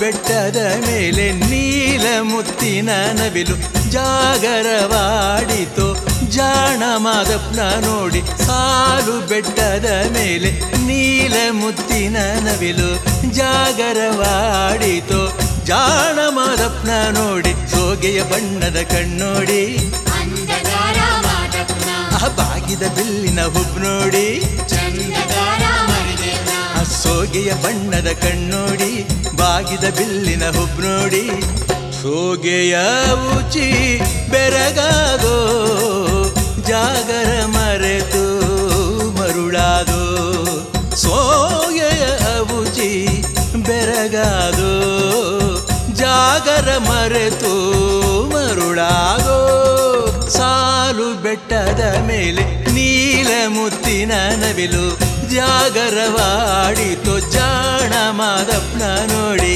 ಬೆಟ್ಟದ ಮೇಲೆ ನೀಲ ಮುತ್ತಿನ ನವಿಲು ಜಾಗರವಾಡಿತು ಜಾಣ ಮಾದಪ್ಪನ ನೋಡಿ ಸಾಲು ಬೆಟ್ಟದ ಮೇಲೆ ನೀಲ ಮುತ್ತಿನ ನವಿಲು ಜಾಗರವಾಡಿತು ಜಾಣ ಮಾದಪ್ಪನ ನೋಡಿ ಸೋಗೆಯ ಬಣ್ಣದ ಕಣ್ಣೋಡಿ ಅಂಧಕಾರ ಮಾದಪ್ಪನ ಆ ಬಾಗಿದ ಬಿಲ್ಲಿನ ಹುಬ್ ನೋಡಿ ಚಂದಗಾರ ಮರಿದೇವ್ನ ಆ ಸೋಗೆಯ ಬಣ್ಣದ ಕಣ್ಣೋಡಿ ಬಾಗಿದ ಬಿಲ್ಲಿನ ಹುಬ್ ನೋಡಿ ಸೋಗೆಯ ಉಚಿ ಬೆರಗಾದೋ ಜಾಗರ ಮರೆತು ಮರುಳಾದೋ ಸೋಗೆಯ ಉಚಿ ಬೆರಗಾದೋ ಜಾಗರ ಮರೆತು ಮರುಳಾದೋ ಸಾಲು ಬೆಟ್ಟದ ಮೇಲೆ ನೀಲ ಮುತ್ತಿನ ನವಿಲು ಜಾಗರವಾಡಿತು ಜಾಣ ಮಾದಪ್ಪನ ನೋಡಿ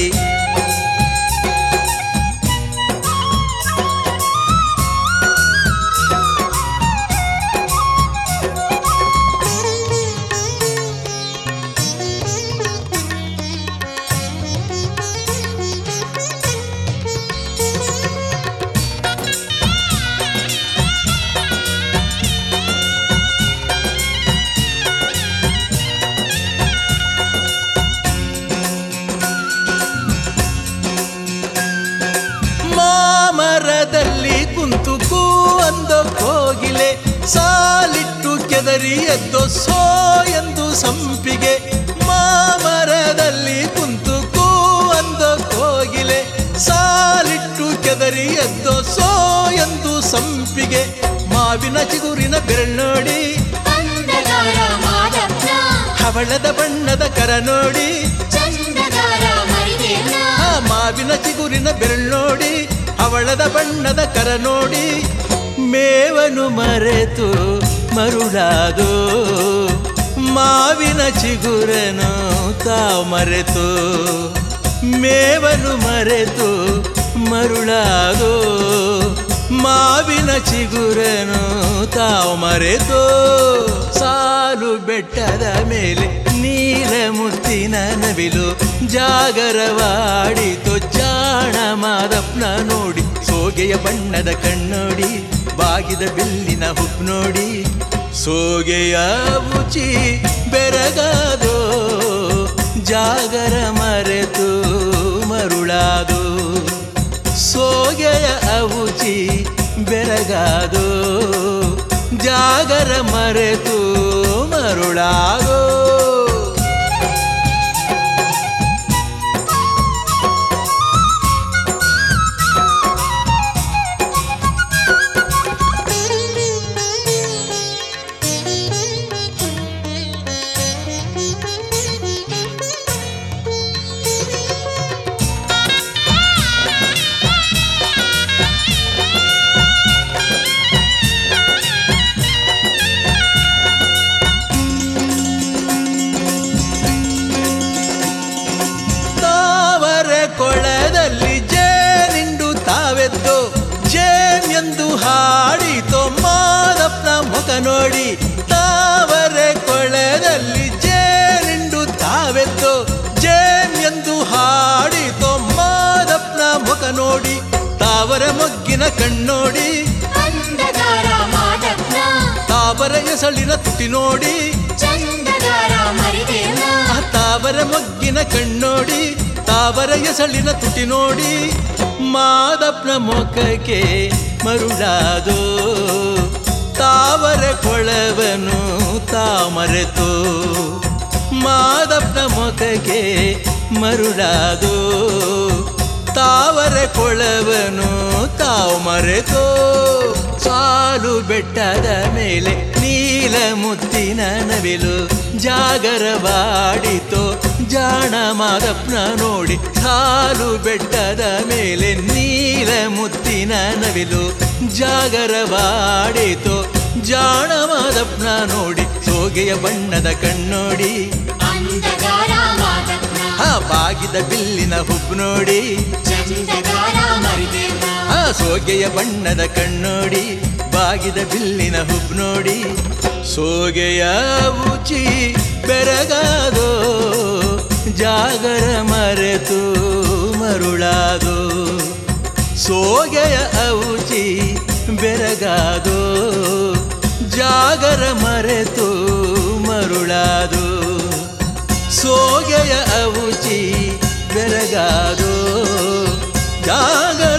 ಮಾಮರದಲ್ಲಿ ಕುಂತು ಕೂವಂದೋ ಕೋಗಿಲೆ ಸಾಲಿಟ್ಟು ಕೆದರಿ ಎದ್ದೋ ಸೋ ಎಂದು ಸಂಪಿಗೆ ಮಾಮರದಲ್ಲಿ ಕುಂತು ಕೂವಂದೋ ಕೋಗಿಲೆ ಸಾಲಿಟ್ಟು ಕೆದರಿ ಎದ್ದೋ ಸೋ ಎಂದು ಸಂಪಿಗೆ ಮಾವಿನ ಚಿಗುರಿನ ಬೆರಳ್ನೋಡಿ ಅಂಧಕಾರ ಮಾದಪ್ಪನ ಹವಳದ ಬಣ್ಣದ ಕರ ನೋಡಿ ಚಂದಗಾರ ಮರಿದೇವ್ನ ಆ ಮಾವಿನ ಚಿಗುರಿನ ಬೆರಳ್ನೋಡಿ ಅವಳದ ಬಣ್ಣದ ಕರ ನೋಡಿ ಮೇವನು ಮರೆತು ಮರುಳಾದೋ ಮಾವಿನ ಚಿಗುರನು ತಾವು ಮರೆತು ಮೇವನು ಮರೆತು ಮರುಳಾದೋ ಮಾವಿನ ಚಿಗುರನು ತಾವು ಮರೆತು ಸಾಲು ಬೆಟ್ಟದ ಮೇಲೆ ನೀಲ ಮುತ್ತಿನ ನವಿಲು ಜಾಗರವಾಡಿತು ಜಾಣ ಮಾದಪ್ಪನ ನೋಡಿ ಸೋಗೆಯ ಬಣ್ಣದ ಕಣ್ಣೋಡಿ ಬಾಗಿದ ಬಿಲ್ಲಿನ ಹುಬ್ ನೋಡಿ ಸೋಗೆಯ ಉಚಿ ಬೆರಗಾದೋ ಜಾಗರ ಮರೆತು ಮರುಳಾದೋ ಸೋಗೆಯ ಅವುಚಿ ಬೆರಗಾದೋ ಜಾಗರ ಮರೆತು ಮರುಳಾಗೋ ತಾವರ ಕೊಳದಲ್ಲಿ ಜೇನಿಂಡು ತಾವೆದ್ದು ಜೇಮ್ ಎಂದು ಹಾಡಿತೋ ಮಾದಪ್ಪನ ಮುಖ ನೋಡಿ ತಾವರ ಕೊಳದಲ್ಲಿ ಜೇನಿಂಡು ತಾವೆದ್ದು ಜೇಮ್ ಎಂದು ಹಾಡಿತೋ ಮಾದಪ್ಪನ ಮುಖ ನೋಡಿ ತಾವರ ಮೊಗ್ಗಿನ ಕಣ್ಣೋಡಿ ಅಂಧಕಾರ ಮಾದಪ್ಪನ ತಾವರ ಎಸಳಿನ ತುಟಿ ನೋಡಿ ಚಂದಗಾರ ಮರಿದೇವ್ನ ಆ ತಾವರ ಮೊಗ್ಗಿನ ಕಣ್ಣೋಡಿ ತಾವರ ಎಸಳಿನ ತುಟಿ ನೋಡಿ ಮಾದಪ್ಪನ ಮೊಖಕ್ಕೆ ಮರುಳಾದೋ ತಾವರ ಕೊಳವನು ತಾ ಮರೆತು ಮಾದಪ್ಪನ ಮೊಖಕ್ಕೆ ಮರುಳಾದೋ ತಾವರ ಕೊಳವನು ತಾವು ಮರೆತೋ ಸಾಲು ಬೆಟ್ಟದ ಮೇಲೆ ನೀಲ ಮುತ್ತಿನ ನವಿಲು ಜಾಗರವಾಡಿತೋ ಜಾಣ ಮಾದಪ್ಪನ ನೋಡಿ ಸಾಲು ಬೆಟ್ಟದ ಮೇಲೆ ನೀಲ ಮುತ್ತಿನ ನವಿಲು ಜಾಗರವಾಡಿತೋ ಜಾಣ ಮಾದಪ್ಪನ ನೋಡಿ ಸೋಗೆಯ ಬಣ್ಣದ ಕಣ್ಣೋಡಿ ಅಂಧಕಾರ ಮಾದಪ್ಪನ ಆ ಬಾಗಿದ ಬಿಲ್ಲಿನ ಹುಬ್ ನೋಡಿ ಚಂದಗಾರ ಮರಿದೇವ್ನ ಆ ಸೋಗೆಯ ಬಣ್ಣದ ಕಣ್ಣೋಡಿ ಬಾಗಿದ ಬಿಲ್ಲಿನ ಹುಬ್ ನೋಡಿ ಸೋಗೆಯ ಉಚಿ ಬೆರಗಾದೋ ಜಾಗರ ಮರೆತು ಮರುಳಾದೋ ಸೋಗೆಯ ಔಚಿ ಬೆರಗಾದೋ ಜಾಗರ ಮರೆತು ಮರುಳಾದೋ ಸೋಗೆಯ ಔಚಿ ಬೆರಗಾದೋ ಜಾಗರ